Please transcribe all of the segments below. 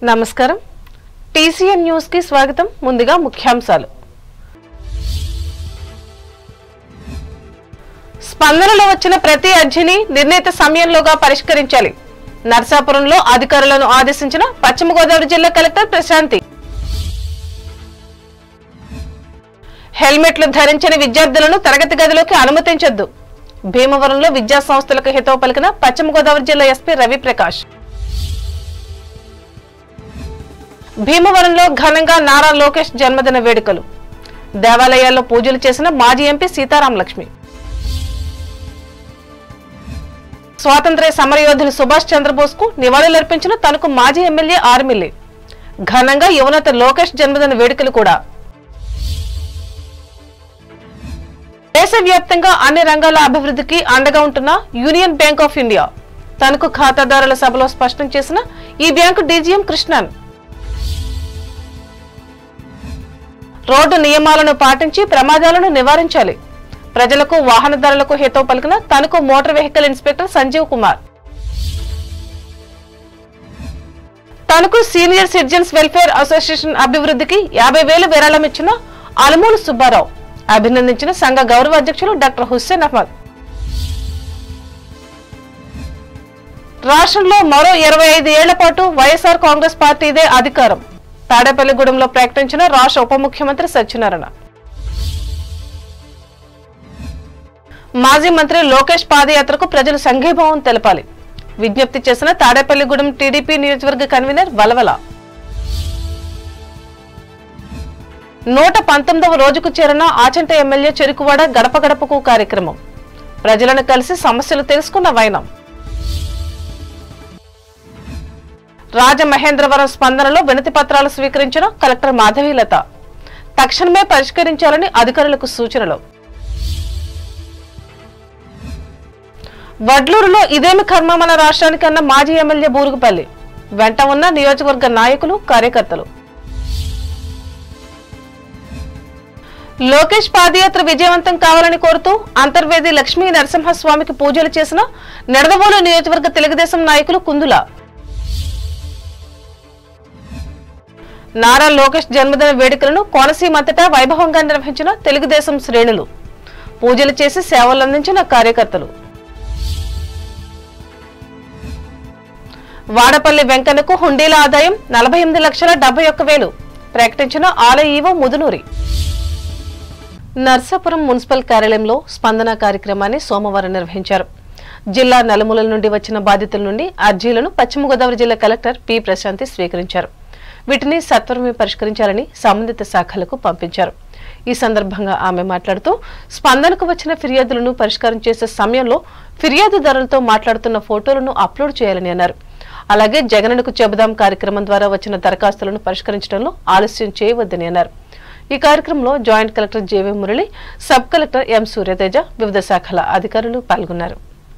నమస్కారం TCN news కి స్వాగతం ముందుగా ముఖ్యాంశాలు స్పందనలో వచ్చిన ప్రతి అర్జీని నిర్ణీత సమయంలోగా పరిష్కరించాలి నర్సాపురంలో అధికారులను ఆదేశించిన పశ్చిమ గోదావరి జిల్లా కలెక్టర్ ప్రశాంతి హెల్మెట్లు ధరించని విద్యార్థులను తరగతి గదిలోకి అనుమతించొద్దు భీమవరంలో విద్యా సంస్థలకు హితవు పలికిన పశ్చిమ గోదావరి జిల్లా ఎస్పీ రవిప్రకాష్ భీమవరంలో ఘనంగా నారా లోకేష్ జన్మదిన వేడుకలు దేవాలయాల్లో పూజలు చేసిన మాజీ ఎంపీ సీతారాం లక్ష్మి స్వాతంత్ర్య సమరయోధులు సుభాష్ చంద్రబోస్ కు నివాళులర్పించిన తనకు మాజీ ఎమ్మెల్యే ఆర్మిల్లి ఘనంగా యువనేత లోకేష్ జన్మదిన వేడుకలు కూడా దేశవ్యాప్తంగా అన్ని రంగాల అభివృద్ధికి అండగా ఉంటున్న యూనియన్ బ్యాంక్ ఆఫ్ ఇండియా తనకు ఖాతాదారుల సభలో స్పష్టం చేసిన ఈ బ్యాంకు డీజీఎం కృష్ణన్ రోడ్డు నియమాలను పాటించి ప్రమాదాలను నివారించాలి ప్రజలకు వాహనదారులకు హితవు పలికిన తనకు motor vehicle inspector Sanjeev Kumar తనకు సీనియర్ సిటిజన్స్ వెల్ఫేర్ అసోసియేషన్ అభివృద్ధికి యాభై వేలు విరాళం ఇచ్చిన అలమూలు సుబ్బారావు అభినందించిన సంఘ గౌరవ అధ్యక్షులు డాక్టర్ హుస్సేన్ అహ్మద్ రాష్ట్రంలో మరో ఇరవై ఐదు ఏళ్ల పాటు వైఎస్ఆర్ కాంగ్రెస్ పార్టీదే అధికారం తాడేపల్లిగూడెంలో ప్రకటించిన రాష్ట్ర ఉప ముఖ్యమంత్రి సత్యనారాయణ మాజీ మంత్రి లోకేష్ పాదయాత్రకు ప్రజలు సంఘీభావం తెలపాలి విజ్ఞప్తి చేసిన తాడేపల్లిగూడెం టీడీపీ నియోజకవర్గ కన్వీనర్ వలవల నూట పంతొమ్మిదవ రోజుకు చేరిన ఆచంట ఎమ్మెల్యే చెరుకువాడ గడప గడపకు కార్యక్రమం ప్రజలను కలిసి సమస్యలు తెలుసుకున్న వైనం రాజమహేంద్రవరం స్పందనలో వినతి పత్రాలు స్వీకరించిన కలెక్టర్ మాధవీలత తక్షణమే పరిష్కరించాలని అధికారులకు సూచనలు వడ్లూరులో ఇదేమి కర్మ మన రాష్ట్రానికన్న మాజీ ఎమ్మెల్యే బూరుగుపల్లి వెంట ఉన్న నియోజకవర్గ నాయకులు కార్యకర్తలు లోకేష్ పాదయాత్ర విజయవంతం కావాలని కోరుతూ అంతర్వేది లక్ష్మీ నరసింహస్వామికి పూజలు చేసిన నిడదవోలు నియోజకవర్గ తెలుగుదేశం నాయకులు కుందుల నారా లోకేష్ జన్మదిన వేడుకలను కోనసీమ అంతటా వైభవంగా నిర్వహించిన తెలుగుదేశం శ్రేణులు పూజలు చేసి సేవలు అందించిన కార్యకర్తలు వాడపల్లి వెంకన్నకు హుండీల ఆదాయం నలభై ఎనిమిది లక్షల డెబ్బై ఒక్క వేలు ప్రకటించిన ఆలయ ఈవో ముదునూరి నర్సాపురం మున్సిపల్ కార్యాలయంలో స్పందన కార్యక్రమాన్ని సోమవారం నిర్వహించారు జిల్లా నలుమూలల నుండి వచ్చిన బాధితుల నుండి అర్జీలను పశ్చిమ గోదావరి జిల్లా కలెక్టర్ పి ప్రశాంతి స్వీకరించారు వీటిని సత్వరమే పరిష్కరించాలని సంబంధిత శాఖలకు పంపించారు ఈ సందర్భంగా ఆమె మాట్లాడుతూ స్పందనకు వచ్చిన ఫిర్యాదులను పరిష్కారం చేసే సమయంలో ఫిర్యాదుదారులతో మాట్లాడుతున్న ఫోటోలను అప్లోడ్ చేయాలని అన్నారు అలాగే జగనన్నకు చెబుదాం కార్యక్రమం ద్వారా వచ్చిన దరఖాస్తులను పరిష్కరించడంలో ఆలస్యం చేయవద్దని అన్నారు ఈ కార్యక్రమంలో joint collector JV Murali sub collector M Suryateja వివిధ శాఖల అధికారులు పాల్గొన్నారు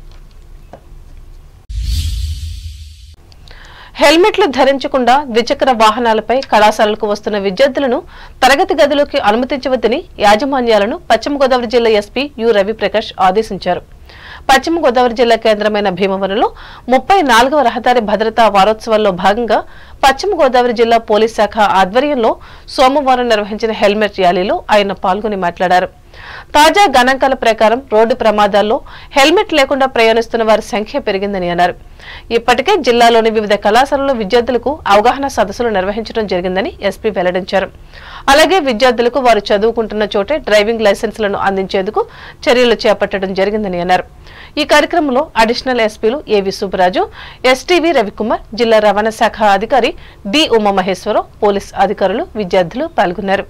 హెల్మెట్లు ధరించకుండా ద్విచక్ర వాహనాలపై కళాశాలలకు వస్తున్న విద్యార్థులను తరగతి గదిలోకి అనుమతించవద్దని యాజమాన్యాలను పశ్చిమ గోదావరి జిల్లా ఎస్పీ యు రవిప్రకాష్ ఆదేశించారు పశ్చిమ గోదావరి జిల్లా కేంద్రమైన భీమవరంలో ముప్పై నాలుగవ రహదారి భద్రతా వారోత్సవాల్లో భాగంగా పశ్చిమ గోదావరి జిల్లా పోలీస్ శాఖ ఆధ్వర్యంలో సోమవారం నిర్వహించిన హెల్మెట్ ర్యాలీలో ఆయన పాల్గొని మాట్లాడారు తాజా గణాంకాల ప్రకారం రోడ్డు ప్రమాదాల్లో హెల్మెట్ లేకుండా ప్రయాణిస్తున్న వారి సంఖ్య పెరిగిందని అన్నారు ఇప్పటికే జిల్లాలోని వివిధ కళాశాలల్లో విద్యార్థులకు అవగాహన సదస్సులు నిర్వహించడం జరిగిందని ఎస్పీ వెల్లడించారు అలాగే విద్యార్థులకు వారు చదువుకుంటున్న చోటే డ్రైవింగ్ లైసెన్సులను అందించేందుకు చర్యలు చేపట్టడం జరిగిందని అన్నారు ఈ కార్యక్రమంలో అడిషనల్ ఎస్పీలు ఏవి సుబ్బరాజు ఎస్టీవీ రవికుమార్ జిల్లా రవాణా శాఖ అధికారి డి ఉమామహేశ్వరరావు పోలీస్ అధికారులు విద్యార్థులు పాల్గొన్నారు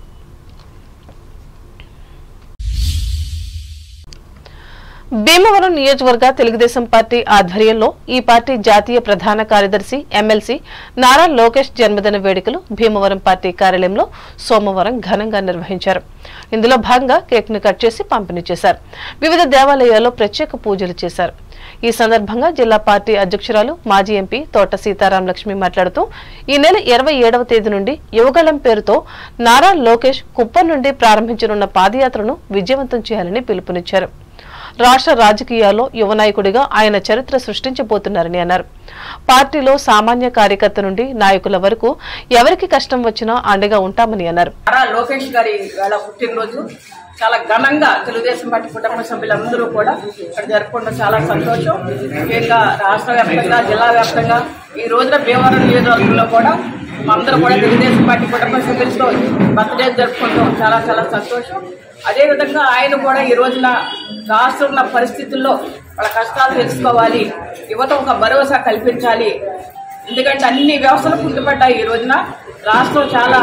భీమవరం నియోజకవర్గ తెలుగుదేశం పార్టీ ఆధ్వర్యంలో ఈ పార్టీ జాతీయ ప్రధాన కార్యదర్శి ఎమ్మెల్సీ నారా లోకేష్ జన్మదిన వేడుకలు భీమవరం పార్టీ కార్యాలయంలో సోమవారం ఘనంగా నిర్వహించారు ఇందులో భాగంగా కేక్ ను కట్ చేసి పంపిణీ చేశారు వివిధ దేవాలయాల్లో ప్రత్యేక పూజలు చేశారు ఈ సందర్భంగా జిల్లా పార్టీ అధ్యక్షురాలు మాజీ ఎంపీ తోట సీతారాం లక్ష్మి మాట్లాడుతూ ఈ నెల ఇరవై ఏడవ తేదీ నుండి యువగళం పేరుతో నారా లోకేష్ కుప్పం నుండి ప్రారంభించనున్న పాదయాత్రను విజయవంతం చేయాలని పిలుపునిచ్చారు రాష్ట్ర రాజకీయాల్లో యువ నాయకుడిగా ఆయన చరిత్ర సృష్టించబోతున్నారని అన్నారు పార్టీలో సామాన్య కార్యకర్త నుండి నాయకుల వరకు ఎవరికి కష్టం వచ్చినా అండగా ఉంటామని అన్నారు నారా లోకేష్ గారి వేళ పుట్టినరోజు చాలా ఘనంగా తెలుగుదేశం పార్టీ కుటుంబ సభ్యులందరూ కూడా ఇక్కడ జరుపుకోవడం చాలా సంతోషం ముఖ్యంగా రాష్ట్ర వ్యాప్తంగా జిల్లా వ్యాప్తంగా ఈ రోజున భీమవరం నియోజకవర్గంలో కూడా అందరూ కూడా తెలుగుదేశం పార్టీ కుటుంబ సభ్యులతో బర్త్డే జరుపుకుంటాం చాలా చాలా సంతోషం అదేవిధంగా ఆయన కూడా ఈ రోజున రాష్ట్రం ఉన్న పరిస్థితుల్లో వాళ్ళ కష్టాలు తెలుసుకోవాలి యువత ఒక భరోసా కల్పించాలి ఎందుకంటే అన్ని వ్యవస్థలు కుంటుపడ్డాయి ఈ రోజున రాష్ట్రం చాలా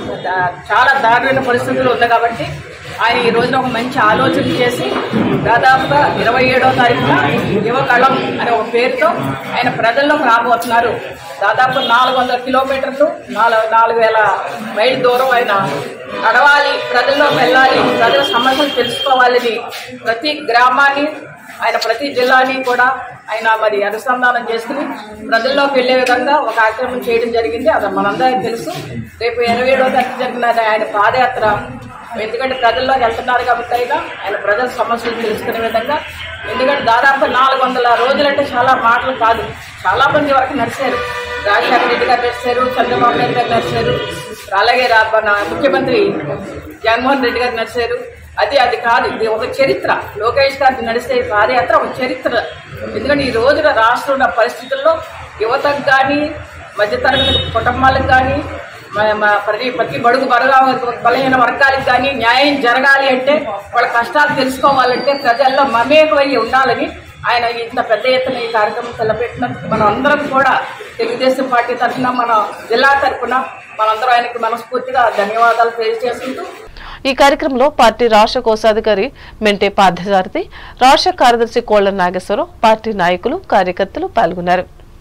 చాలా దారుణమైన పరిస్థితులు ఉంది కాబట్టి ఆయన ఈ రోజున ఒక మంచి ఆలోచన చేసి దాదాపుగా ఇరవై ఏడవ తారీఖున యువకళం అనే ఒక పేరుతో ఆయన ప్రజల్లోకి రాబోతున్నారు దాదాపు నాలుగు వందల కిలోమీటర్లు నాలుగు నాలుగు వేల మైల్ దూరం ఆయన నడవాలి ప్రజల్లోకి వెళ్ళాలి ప్రజల సమస్యలు తెలుసుకోవాలని ప్రతి గ్రామాన్ని ఆయన ప్రతి జిల్లాని కూడా ఆయన మరి అనుసంధానం చేసుకుని ప్రజల్లోకి వెళ్లే విధంగా ఒక కార్యక్రమం చేయడం జరిగింది అది మనందరికీ తెలుసు రేపు ఇరవై ఏడవ తారీఖు జరిగిన ఆయన పాదయాత్ర ఎందుకంటే ప్రజల్లోకి వెళ్తున్నారు కాబట్టి అయినా ఆయన ప్రజల సమస్యలు తెలుసుకునే విధంగా ఎందుకంటే దాదాపు నాలుగు వందల రోజులంటే చాలా మాటలు కాదు చాలా మంది వరకు నడిచారు రాజశేఖర రెడ్డి గారు నడిచారు చంద్రబాబు నాయుడు గారు నడిచారు అలాగే రా- మన ముఖ్యమంత్రి జగన్మోహన్ రెడ్డి గారు నడిచారు అది అది కాదు ఇది ఒక చరిత్ర లోకేష్ గారి నడిచే పాదయాత్ర ఒక చరిత్ర ఎందుకంటే ఈ రోజున రాష్ట్రంలో ఉన్న పరిస్థితుల్లో యువతకు కానీ మధ్యతరగతి కుటుంబాలకు కానీ మ- మ- ప్రతి ప్రతి బడుగు బరుగా బలహీన వర్గాలకు కానీ న్యాయం జరగాలి అంటే వాళ్ళ కష్టాలు తెలుసుకోవాలంటే ప్రజల్లో మమేకమై ఉండాలని ఆయన ఇంత పెద్ద ఎత్తున ఈ కార్యక్రమం తలపెట్టినందుకు మనం అందరం కూడా తెలుగుదేశం పార్టీ తరఫున మన జిల్లా తరఫున మనందరం ఆయనకి మనస్ఫూర్తిగా ధన్యవాదాలు తెలియజేసుకుంటూ ఈ కార్యక్రమంలో పార్టీ రాష్ట్ర కోశాధికారి మెంటే పార్థసారథి రాష్ట్ర కార్యదర్శి కోళ్ల నాగేశ్వరరావు పార్టీ నాయకులు కార్యకర్తలు పాల్గొన్నారు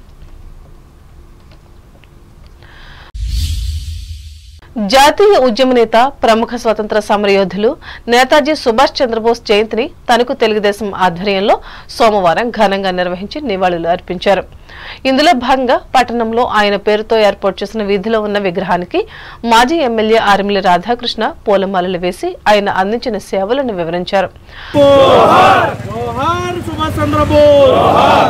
జాతీయ ఉద్యమ నేత ప్రముఖ స్వతంత్ర సమరయోధులు నేతాజీ సుభాష్ చంద్రబోస్ జయంతిని తణుకు తెలుగుదేశం ఆధ్వర్యంలో సోమవారం ఘనంగా నిర్వహించి నివాళులు అర్పించారు ఇందులో భాగంగా పట్టణంలో ఆయన పేరుతో ఏర్పాటు చేసిన వీధిలో ఉన్న విగ్రహానికి మాజీ ఎమ్మెల్యే ఆర్మిలి రాధాకృష్ణ పూలమాలలు వేసి ఆయన అందించిన సేవలను వివరించారు జోహార్ సుభాష్ చంద్రబోస్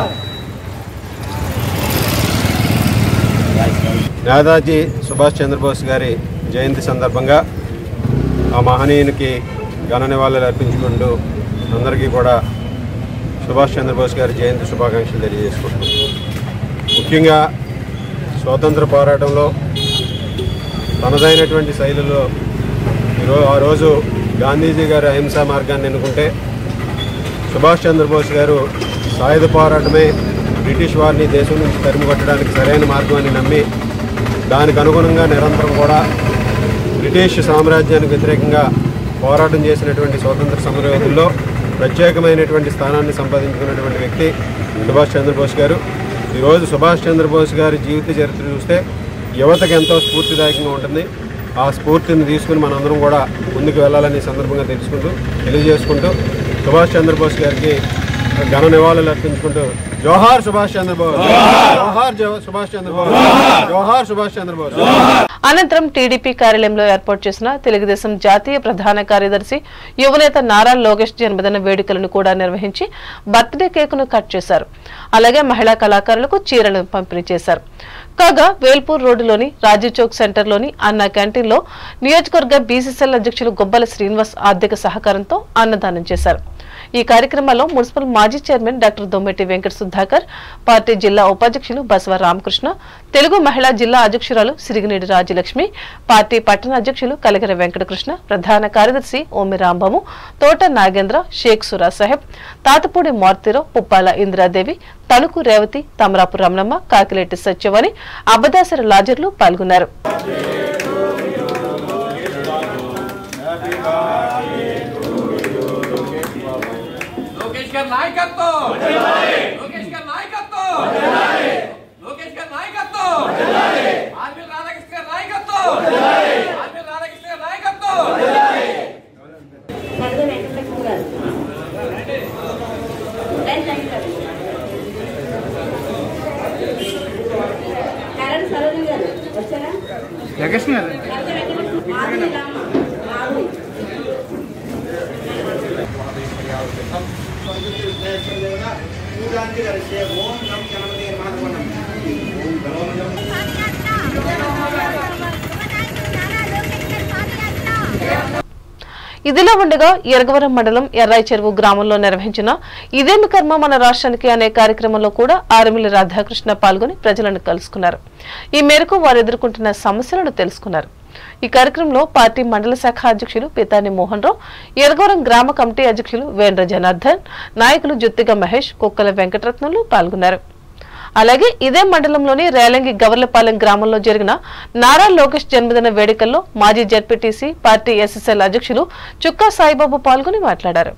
నేతాజీ సుభాష్ చంద్రబోస్ గారి జయంతి సందర్భంగా ఆ మహనీయునికి ఘన నివాళులు అర్పించుకుంటూ అందరికీ కూడా సుభాష్ చంద్రబోస్ గారి జయంతి శుభాకాంక్షలు తెలియజేసుకుంటున్నాం ముఖ్యంగా స్వాతంత్ర పోరాటంలో తనదైనటువంటి శైలిలో ఈరో ఆ రోజు గాంధీజీ గారి అహింసా మార్గాన్ని ఎన్నుకుంటే సుభాష్ చంద్రబోస్ గారు సాయుధ పోరాటమే బ్రిటిష్ వారిని దేశం నుంచి తరిమి కొట్టడానికి సరైన మార్గం అని నమ్మి దానికి అనుగుణంగా నిరంతరం కూడా బ్రిటిష్ సామ్రాజ్యానికి వ్యతిరేకంగా పోరాటం చేసినటువంటి స్వాతంత్ర సమరయోధుల్లో ప్రత్యేకమైనటువంటి స్థానాన్ని సంపాదించుకున్నటువంటి వ్యక్తి సుభాష్ చంద్రబోస్ గారు ఈరోజు సుభాష్ చంద్రబోస్ గారి జీవిత చరిత్ర చూస్తే యువతకు ఎంతో స్ఫూర్తిదాయకంగా ఉంటుంది ఆ స్ఫూర్తిని తీసుకుని మనందరం కూడా ముందుకు వెళ్ళాలని ఈ సందర్భంగా తెలుసుకుంటూ తెలియజేసుకుంటూ సుభాష్ చంద్రబోస్ గారికి ఘన నివాళులు అర్పించుకుంటూ జోహార్ సుభాష్ చంద్రబోస్ జోహార్ జో- సుభాష్ చంద్రబోస్ జోహార్ సుభాష్ చంద్రబోస్ అనంతరం టీడీపీ కార్యాలయంలో ఏర్పాటు చేసిన తెలుగుదేశం జాతీయ ప్రధాన కార్యదర్శి యువనేత నారా లోకేష్ జన్మదిన వేడుకలను కూడా నిర్వహించి బర్త్డే కేకును కట్ చేశారు అలాగే మహిళా కళాకారులకు చీరలను పంపిణీ చేశారు కాగా వేల్పూర్ రోడ్డులోని రాజీవ్ చౌక్ సెంటర్లోని అన్న క్యాంటీన్లో నియోజకవర్గ బీసీసీఎల్ అధ్యక్షులు గొబ్బల శ్రీనివాస్ ఆర్థిక సహకారంతో అన్నదానం చేశారు ఈ కార్యక్రమంలో మున్సిపల్ మాజీ chairman doctor Dommeti Venkata Sudhakar party జిల్లా ఉపాధ్యక్షులు బసవ రామకృష్ణ తెలుగు మహిళా జిల్లా అధ్యక్షురాలు సిరిగినేడి రాజలక్ష్మి పార్టీ పట్టణ అధ్యక్షులు కలగర వెంకటకృష్ణ ప్రధాన కార్యదర్శి ఓమి రాంబాము తోట నాగేంద్ర షేక్ సురా సాహెబ్ తాతపూడి మార్తిరావు పుప్పాల ఇందిరాదేవి తణుకు రేవతి తమరాపు రమణమ్మ కాకిరెడ్డి సత్యవని అబ్బదాసరి లాజర్లు పాల్గొన్నారు లోకేష్ గారి నాయకత్వం లోకేష్ గారి నాయకత్వం లోకేష్ గారి నాయకత్వం ఆర్మీల రాధాకృష్ణ గారి నాయకత్వం ఆర్మీల రాధాకృష్ణ గారి నాయకత్వం నగర వెంకటలక్ష్మి గారు రండి, రండి, రండి. కరణ్ సరోజిని గారు వచ్చారా జగన్ గారు నగర వెంకటలక్ష్మి మాధవి రామ్మ మాధవి ఇదిలా ఉండగా ఎరగవరం మండలం ఎర్రాయి చెరువు గ్రామంలో నిర్వహించిన ఇదేమి కర్మ మన రాష్ట్రానికి అనే కార్యక్రమంలో కూడా ఆర్మిలి రాధాకృష్ణ పాల్గొని ప్రజలను కలుసుకున్నారు ఈ మేరకు వారు ఎదుర్కొంటున్న సమస్యలను తెలుసుకున్నారు ఈ కార్యక్రమంలో పార్టీ మండల శాఖ అధ్యక్షులు పితాని మోహన్ రావు ఎరగవరం గ్రామ కమిటీ అధ్యక్షులు వేంద్ర జనార్దన్ నాయకులు జుత్తిగ మహేష్ కుక్కల వెంకటరత్నంలు పాల్గొన్నారు అలాగే ఇదే మండలంలోని రేలంగి గవర్లపాలెం గ్రామంలో జరిగిన నారా లోకేష్ జన్మదిన వేడుకల్లో మాజీ జడ్పీటీసీ పార్టీ ఎస్ఎస్ఎల్ అధ్యక్షులు చుక్కా సాయిబాబు పాల్గొని మాట్లాడారు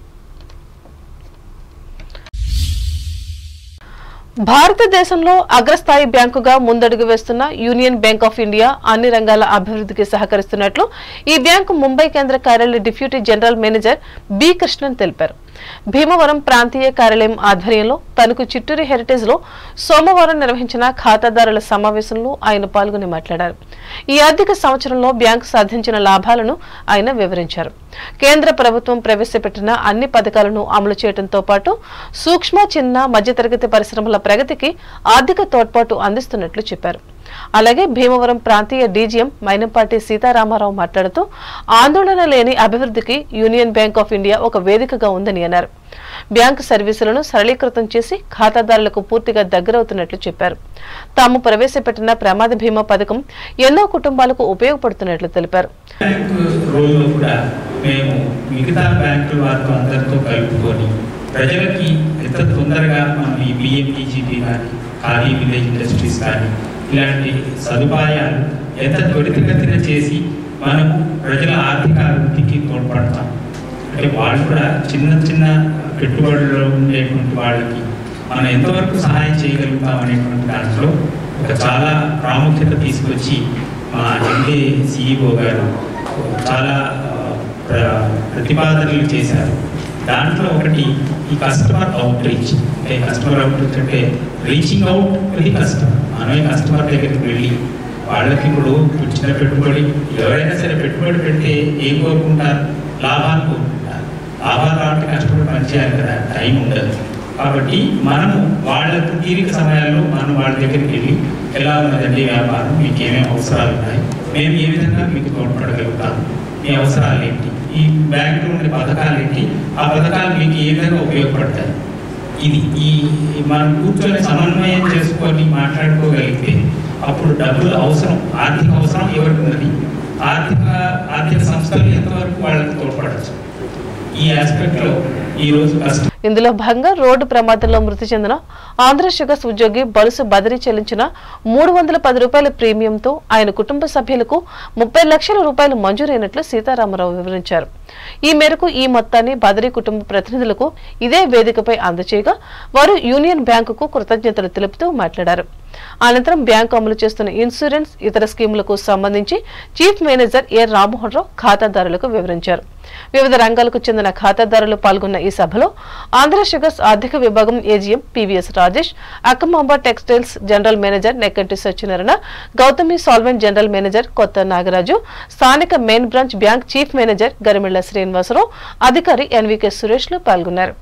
భారతదేశంలో అగ్రస్థాయి బ్యాంకుగా ముందడుగు వేస్తున్న యూనియన్ బ్యాంక్ ఆఫ్ ఇండియా అన్ని రంగాల అభివృద్ధికి సహకరిస్తున్నట్లు ఈ బ్యాంకు ముంబై కేంద్ర కార్యాలయ deputy general manager B Krishnan తెలిపారు భీమవరం ప్రాంతీయ కార్యాలయం ఆధ్వర్యంలో తనకు చిట్టూరు హెరిటేజ్ లో సోమవారం నిర్వహించిన ఖాతాదారుల సమావేశంలో ఆయన పాల్గొని మాట్లాడారు ఈ ఆర్థిక సంవత్సరంలో బ్యాంకు సాధించిన లాభాలను ఆయన వివరించారు కేంద్ర ప్రభుత్వం ప్రవేశపెట్టిన అన్ని పథకాలను అమలు చేయడంతో పాటు సూక్ష్మ చిన్న మధ్యతరగతి పరిశ్రమల ప్రగతికి ఆర్థిక తోడ్పాటు అందిస్తున్నట్లు చెప్పారు అలాగే భీమవరం ప్రాంతీయ డీజీఎం మైనంపాటి సీతారామారావు మాట్లాడుతూ ఆందోళన లేని అభివృద్ధికి యూనియన్ బ్యాంక్ ఆఫ్ ఇండియా ఒక వేదికగా ఉందని అన్నారు బ్యాంకు సర్వీసులను సరళీకృతం చేసి ఖాతాదారులకు పూర్తిగా దగ్గరవుతున్నట్లు చెప్పారు తాము ప్రవేశపెట్టిన ప్రమాద బీమా పథకం ఎన్నో కుటుంబాలకు ఉపయోగపడుతున్నట్లు తెలిపారు బ్యాంకు రోజులో కూడా మేము మిగతా బ్యాంకుల వారితో అందరితో కలుపుకొని ప్రజలకి ఎంత తొందరగా మనం ఈ బిఎంఈజీపీ కానీ ఖాదీ విలేజ్ ఇండస్ట్రీస్ కానీ ఇలాంటి సదుపాయాలు ఎంత త్వరితగతిన చేసి మనము ప్రజల ఆర్థిక అభివృద్ధికి తోడ్పడతాం అంటే వాళ్ళు కూడా చిన్న చిన్న పెట్టుబడుల్లో ఉండేటువంటి వాళ్ళకి మనం ఎంతవరకు సహాయం చేయగలుగుతాం అనేటువంటి దాంట్లో ఒక చాలా ప్రాముఖ్యత తీసుకొచ్చి మా ఎండి సిఇఓ గారు చాలా ఆ, ప్ర- ప్రతిపాదనలు చేశారు దాంట్లో ఒకటి ఈ కస్టమర్ అవుట్ రీచ్ అంటే కస్టమర్ అవుట్ రీచ్ అంటే రీచింగ్ అవుట్ ది కస్టమర్ మనమే కస్టమర్ దగ్గరికి వెళ్ళి వాళ్ళకి ఇప్పుడు చిన్న పెట్టుబడి ఎవరైనా సరే పెట్టుబడి పెడితే ఏం కోరుకుంటారు లాభాలు కోరుకుంటారు లాభాలు రావాలంటే కష్టపడి పనిచేయాలి కదా టైం ఉండదు కాబట్టి మనము వాళ్ళకు తీరిక సమయాల్లో మనం వాళ్ళ దగ్గరికి వెళ్ళి ఎలా ఉన్నదండి వ్యాపారం మీకు ఏమేమి అవసరాలు ఉన్నాయి మేము ఏ విధంగా మీకు తోడ్పడగలుగుతాం మీ అవసరాలు ఏంటి ఈ బ్యాంకులో ఉండే పథకాలు ఏంటి ఆ పథకాలు మీకు ఏ విధంగా ఉపయోగపడతాయి ఇది ఈ మనం కూర్చొని సమన్వయం చేసుకొని మాట్లాడుకోగలిగితే అప్పుడు డబ్బులు అవసరం ఆర్థిక అవసరం ఎవరికి ఉన్నది ఆర్థిక ఆర్థిక సంస్థలు ఎంతవరకు వాళ్ళకి తోడ్పడచ్చు ఈ ఆస్పెక్ట్లో ఈ రోజు కష్టం ఇందులో భాగంగా రోడ్డు ప్రమాదంలో మృతి చెందిన ఆంధ్ర షుగర్స్ ఉద్యోగి బలుసు బదిలీ చెల్లించిన మూడు వందల పది రూపాయల ప్రీమియంతో ఆయన కుటుంబ సభ్యులకు ముప్పై లక్షల రూపాయలు మంజూరైనట్లు సీతారామరావు వివరించారు ఈ మేరకు ఈ మొత్తాన్ని బదిలీ కుటుంబ ప్రతినిధులకు ఇదే వేదికపై అందజేయగా వారు యూనియన్ బ్యాంకుకు కృతజ్ఞతలు తెలుపుతూ మాట్లాడారు అనంతరం బ్యాంకు అమలు చేస్తున్న ఇన్సూరెన్స్ ఇతర స్కీములకు సంబంధించి chief manager A Rammohan Rao ఖాతాదారులకు వివరించారు వివిధ రంగాలకు చెందిన ఖాతాదారులు పాల్గొన్న ఈ సభలో ఆంధ్ర షుగర్స్ ఆర్థిక విభాగం AGM PVS Rajesh Akkamamba textiles general manager Nekkanti Satyanarayana Gautami solvent general manager Kotha Nagaraju స్థానిక main branch bank chief manager Garimilla Srinivasarao అధికారి ఎన్వీకే సురేష్ లు పాల్గొన్నారు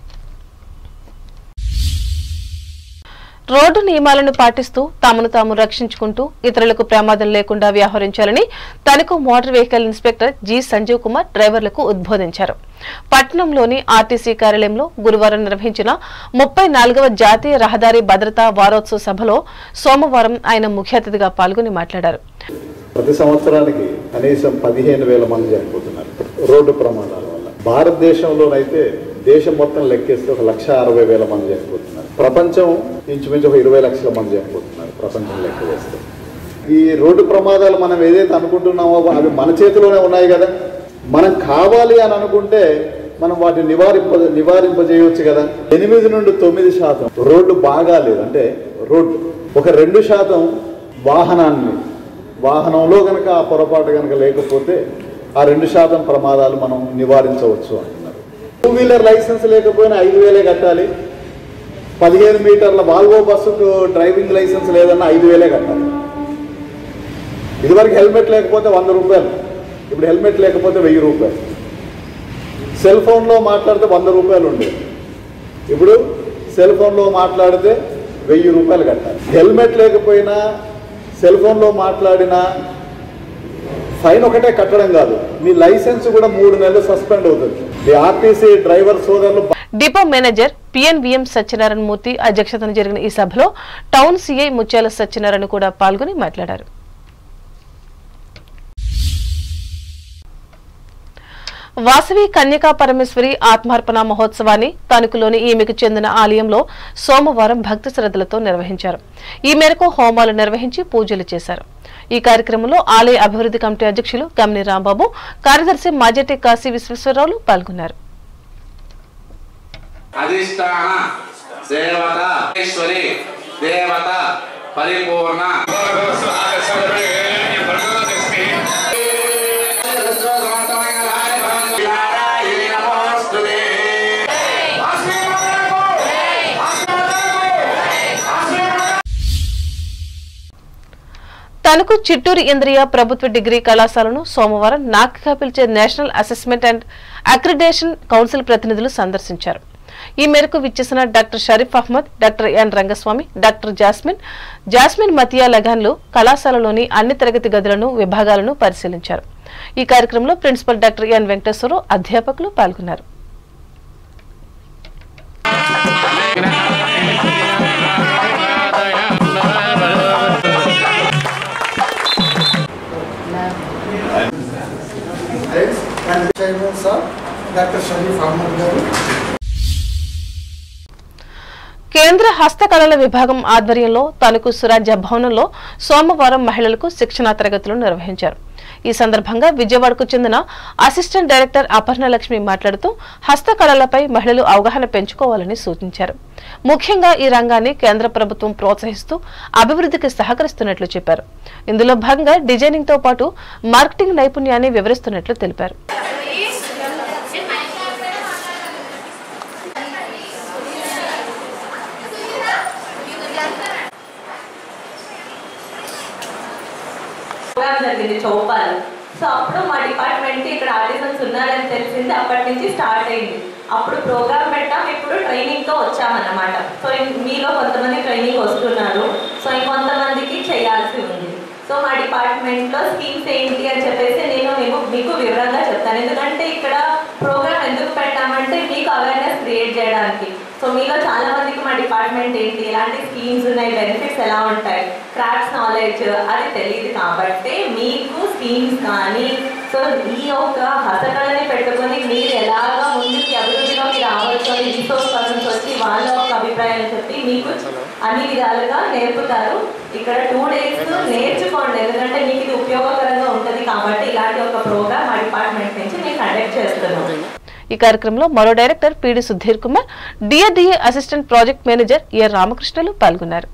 రోడ్డు నియమాలను పాటిస్తూ తమను తాము రక్షించుకుంటూ ఇతరులకు ప్రమాదం లేకుండా వ్యవహరించాలని Tanuku motor vehicle inspector G Sanjeev Kumar డ్రైవర్లకు ఉద్బోధించారు పట్టణంలోని ఆర్టీసీ కార్యాలయంలో గురువారం నిర్వహించిన ముప్పై నాలుగవ జాతీయ రహదారి భద్రతా వారోత్సవ సభలో సోమవారం ఆయన ముఖ్య అతిథిగా పాల్గొని మాట్లాడారు ప్రతి సంవత్సరానికి కనీసం పదిహేను వేల మంది చనిపోతున్నారు రోడ్డు ప్రమాదాల వల్ల భారతదేశంలోనైతే దేశం మొత్తం లెక్కేస్తే ఒక లక్ష అరవై వేల మంది చనిపోతున్నారు ప్రపంచం ఇంచుమించు ఒక ఇరవై లక్షల మంది చనిపోతున్నారు ప్రపంచం లెక్క వేస్తే ఈ రోడ్డు ప్రమాదాలు మనం ఏదైతే అనుకుంటున్నామో అవి మన చేతిలోనే ఉన్నాయి కదా మనం కావాలి అని అనుకుంటే మనం వాటిని నివారింప నివారింపజేయవచ్చు కదా ఎనిమిది నుండి తొమ్మిది శాతం రోడ్డు బాగాలేదు అంటే రోడ్డు ఒక రెండు శాతం వాహనాన్ని వాహనంలో కనుక ఆ పొరపాటు కనుక లేకపోతే ఆ రెండు శాతం ప్రమాదాలు మనం నివారించవచ్చు అంటున్నారు టూ వీలర్ లైసెన్స్ లేకపోయినా ఐదు వేలే కట్టాలి పదిహేను మీటర్ల వాల్వో బస్సుకు డ్రైవింగ్ లైసెన్స్ లేదన్నా ఐదు వేలే కట్టాలి ఇదివరకు హెల్మెట్ లేకపోతే వంద రూపాయలు ఇప్పుడు హెల్మెట్ లేకపోతే వెయ్యి రూపాయలు సెల్ ఫోన్లో మాట్లాడితే వంద రూపాయలు ఉండేది ఇప్పుడు సెల్ ఫోన్లో మాట్లాడితే వెయ్యి రూపాయలు కట్టాలి హెల్మెట్ లేకపోయినా సెల్ ఫోన్లో మాట్లాడినా ఫైన్ ఒకటే కట్టడం కాదు మీ లైసెన్స్ కూడా మూడు నెలలు సస్పెండ్ అవుతుంది ఈ ఆర్టీసీ డ్రైవర్ సోదరులు depot manager PNVM Satyanarayana Murthy అధ్యక్షతన జరిగిన ఈ సభలో టౌన్ సీఐ ముత్యాల సత్యనారాయణ కూడా పాల్గొని మాట్లాడారు వాసవి కన్యకా పరమేశ్వరి ఆత్మార్పణ మహోత్సవాన్ని తణుకులోని ఈమెకు చెందిన ఆలయంలో సోమవారం భక్తి శ్రద్ధలతో నిర్వహించారు ఈ మేరకు హోమాలు నిర్వహించి పూజలు చేశారు ఈ కార్యక్రమంలో ఆలయ అభివృద్ధి కమిటీ అధ్యక్షులు గమ్ని రాంబాబు కార్యదర్శి మాజెట్టి కాశీ విశ్వేశ్వరరావులు పాల్గొన్నారు అధిష్టాన దేవత ఈశ్వరి దేవత పరిపూర్ణ తణుకు చిట్టూరు ఇంద్రియ ప్రభుత్వ డిగ్రీ కళాశాలను సోమవారం నాక్గా పిలిచే national assessment and accreditation council ప్రతినిధులు సందర్శించారు ఈ మేరకు విచ్చేసిన doctor Sharif Ahmed doctor N Rangaswamy doctor Jasmine Jasmine మతియా లగాన్లు కళాశాలలోని అన్ని తరగతి గదులను విభాగాలను పరిశీలించారు ఈ కార్యక్రమంలో ప్రిన్సిపల్ డాక్టర్ ఎన్ వెంకటేశ్వరరావు అధ్యాపకులు పాల్గొన్నారు and chairman sir doctor Sharif Ahmed గారు కేంద్ర హస్తకళల విభాగం ఆధ్వర్యంలో తణుకు సురాజ్య భవనంలో సోమవారం మహిళలకు శిక్షణా తరగతులు నిర్వహించారు ఈ సందర్భంగా విజయవాడకు చెందిన అసిస్టెంట్ డైరెక్టర్ అపర్ణ లక్ష్మి మాట్లాడుతూ హస్తకళలపై మహిళలు అవగాహన పెంచుకోవాలని సూచించారు ముఖ్యంగా ఈ రంగాన్ని కేంద్ర ప్రభుత్వం ప్రోత్సహిస్తూ అభివృద్ధికి సహకరిస్తున్నట్లు చెప్పారు ఇందులో భాగంగా డిజైనింగ్ తో పాటు మార్కెటింగ్ నైపుణ్యాన్ని వివరిస్తున్నట్లు తెలిపారు ప్రోగ్రామ్ జరిగింది చౌపాలు సో అప్పుడు మా డిపార్ట్మెంట్ కి ఇక్కడ ఆర్టిజన్స్ ఉన్నారని తెలిసింది అప్పటి నుంచి స్టార్ట్ అయింది అప్పుడు ప్రోగ్రామ్ పెట్టాం ఇప్పుడు ట్రైనింగ్ తో వచ్చామన్నమాట సో ఇన్- మీలో కొంతమంది ట్రైనింగ్ వస్తున్నారు సో ఇంకొంతమందికి చేయాల్సి ఉంది సో మా డిపార్ట్మెంట్ లో స్కీమ్స్ ఏంటి అని చెప్పేసి నేను మీకు మీకు వివరంగా చెప్తాను ఎందుకంటే ఇక్కడ ప్రోగ్రామ్ ఎందుకు పెట్టామంటే మీకు అవేర్నెస్ క్రియేట్ చేయడానికి సో మీలో చాలా మందికి మా డిపార్ట్మెంట్ ఏంటి ఎలాంటి స్కీమ్స్ ఉన్నాయి బెనిఫిట్స్ ఎలా ఉంటాయి క్రాఫ్ట్స్ నాలెడ్జ్ అది తెలియదు కాబట్టి మీకు స్కీమ్స్ కానీ సో ఈ యొక్క హస్తకళని పెట్టుకొని మీరు ఎలాగా ముందుకి అభివృద్ధిలోకి రావచ్చు అని రిసోర్స్ పర్సన్స్ వచ్చి వాళ్ళ యొక్క అభిప్రాయాలు చెప్పి మీకు అన్ని విధాలుగా నేర్పుతారు ఇక్కడ టూ డేస్ నేర్చుకోండి ఎందుకంటే మీకు ఇది ఉపయోగకరంగా ఉంటుంది కాబట్టి ఇలాంటి ఒక ప్రోగ్రామ్ మా డిపార్ట్మెంట్ నుంచి నేను కండక్ట్ చేస్తున్నాను ఈ కార్యక్రమంలో మరో director PD Sudheer Kumar DRDA assistant project manager A రామకృష్ణలు పాల్గొన్నారు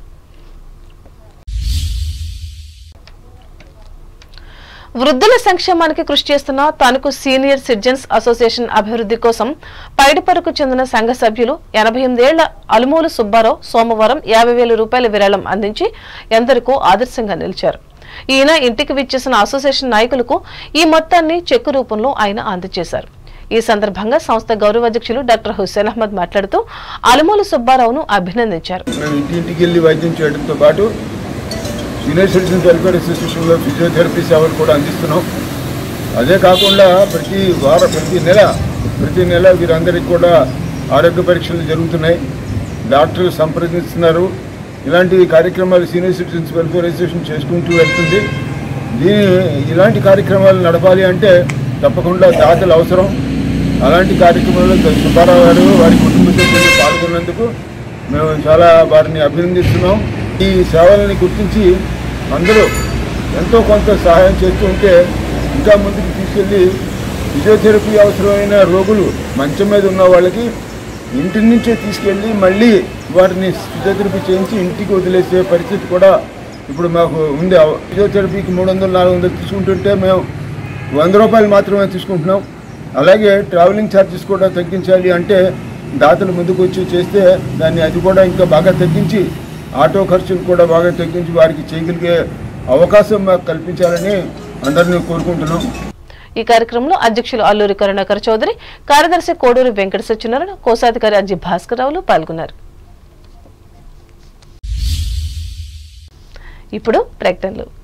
వృద్ధుల సంక్షేమానికి కృషి చేస్తున్న తణుకు సీనియర్ సిటిజన్స్ అసోసియేషన్ అభివృద్ధి కోసం పైడిపరకు చెందిన సంఘ సభ్యులు ఎనభై ఎనిమిదేళ్ల అలుమూలు సుబ్బారావు సోమవారం యాభై వేల రూపాయల విరాళం అందించి ఎందరికో ఆదర్శంగా నిలిచారు ఈయన ఇంటికి విచ్చేసిన అసోసియేషన్ నాయకులకు ఈ మొత్తాన్ని చెక్కు రూపంలో ఆయన అందజేశారు ఈ సందర్భంగా సంస్థ గౌరవ అధ్యక్షులు డాక్టర్ హుస్సేన్ అహ్మద్ మాట్లాడుతూ అలుమూలు సుబ్బారావును అభినందించారు మేము ఇంటింటికి వెళ్ళి వైద్యం చేయడంతో పాటు సీనియర్ సిటిజన్స్ వెల్ఫేర్ అసోసియేషన్లో ఫిజియోథెరపీ సేవలు కూడా అందిస్తున్నాం అదే కాకుండా ప్రతి వారం ప్రతి నెల ప్రతి నెల వీరందరికీ కూడా ఆరోగ్య పరీక్షలు జరుగుతున్నాయి డాక్టర్లు సంప్రదిస్తున్నారు ఇలాంటి కార్యక్రమాలు సీనియర్ సిటిజన్స్ వెల్ఫేర్ అసోసియేషన్ చేసుకుంటూ వెళ్తుంది దీని ఇలాంటి కార్యక్రమాలు నడపాలి అంటే తప్పకుండా దాతలు అవసరం అలాంటి కార్యక్రమంలో సుబ్బారావు గారు వారి కుటుంబ సభ్యులు పాల్గొన్నందుకు మేము చాలా వారిని అభినందిస్తున్నాం ఈ సేవలని గుర్తించి అందరూ ఎంతో కొంత సహాయం చేస్తూ ఉంటే ఇంకా ముందుకు తీసుకెళ్ళి ఫిజియోథెరపీ అవసరమైన రోగులు మంచం మీద ఉన్న వాళ్ళకి ఇంటి నుంచే తీసుకెళ్ళి మళ్ళీ వారిని ఫిజియోథెరపీ చేయించి ఇంటికి వదిలేసే పరిస్థితి కూడా ఇప్పుడు మాకు ఉంది ఫిజియోథెరపీకి మూడు వందలు నాలుగు వందలు తీసుకుంటుంటే మేము వంద రూపాయలు మాత్రమే తీసుకుంటున్నాం అలాగే ట్రావెలింగ్ ఛార్జెస్ కూడా తగ్గించాలి అంటే దాతలు ముందుకు వచ్చి చేస్తే దాన్ని అది కూడా ఇంకా బాగా తగ్గించి ఆటో ఖర్చులు కూడా బాగా తగ్గించి వారికి చేయగలిగే అవకాశం మాకు కల్పించాలని అందరినీ కోరుకుంటున్నాం ఈ కార్యక్రమంలో అధ్యక్షులు అల్లూరి కరుణాకర్ చౌదరి కార్యదర్శి కోడూరి వెంకట సత్యనారాయణ కోశాధికారి అజ్జి భాస్కరరావులు పాల్గొన్నారు ఇప్పుడు ప్రకటనలు